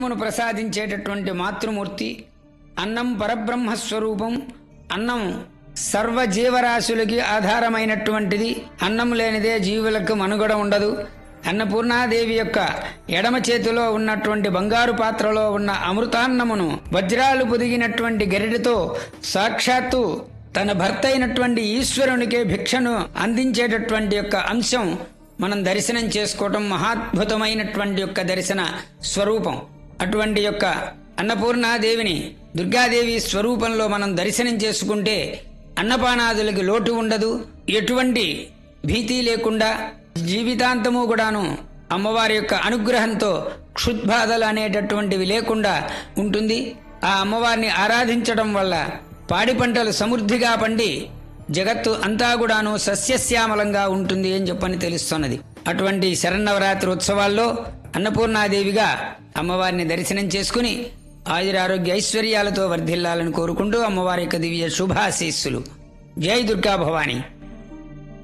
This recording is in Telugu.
అన్నమును ప్రసాదించేటటువంటి మాతృమూర్తి అన్నం పరబ్రహ్మ స్వరూపం అన్నం సర్వ జీవరాశులకి ఆధారమైనటువంటిది అన్నం లేనిదే జీవులకు మనుగడ ఉండదు అన్నపూర్ణాదేవి యొక్క ఎడమ చేతిలో ఉన్నటువంటి బంగారు పాత్రలో ఉన్న అమృతాన్నమును వజ్రాలు పొదిగినటువంటి గరిటతో సాక్షాత్తు తన భర్త అయినటువంటి ఈశ్వరునికే భిక్షను అందించేటటువంటి యొక్క అంశం మనం దర్శనం చేసుకోవటం మహాద్భుతమైనటువంటి యొక్క దర్శన స్వరూపం అటువంటి యొక్క అన్నపూర్ణాదేవిని దుర్గాదేవి స్వరూపంలో మనం దర్శనం చేసుకుంటే అన్నపానాదులకి లోటు ఉండదు ఎటువంటి భీతి లేకుండా జీవితాంతము కూడాను అమ్మవారి యొక్క అనుగ్రహంతో క్షుద్బాధలు అనేటటువంటివి లేకుండా ఉంటుంది ఆ అమ్మవారిని ఆరాధించడం వల్ల పాడి పంటలు సమృద్ధిగా పండి జగత్తు అంతా కూడాను సస్యశ్యామలంగా ఉంటుంది అని చెప్పని తెలుస్తున్నది అటువంటి శరన్నవరాత్రి ఉత్సవాల్లో అన్నపూర్ణాదేవిగా అమ్మవారిని దర్శనం చేసుకుని ఆయురారోగ్య ఐశ్వర్యాలతో వర్ధిల్లాలని కోరుకుంటూ అమ్మవారి యొక్క దివ్య శుభాశీస్సులు జై దుర్గా భవానీ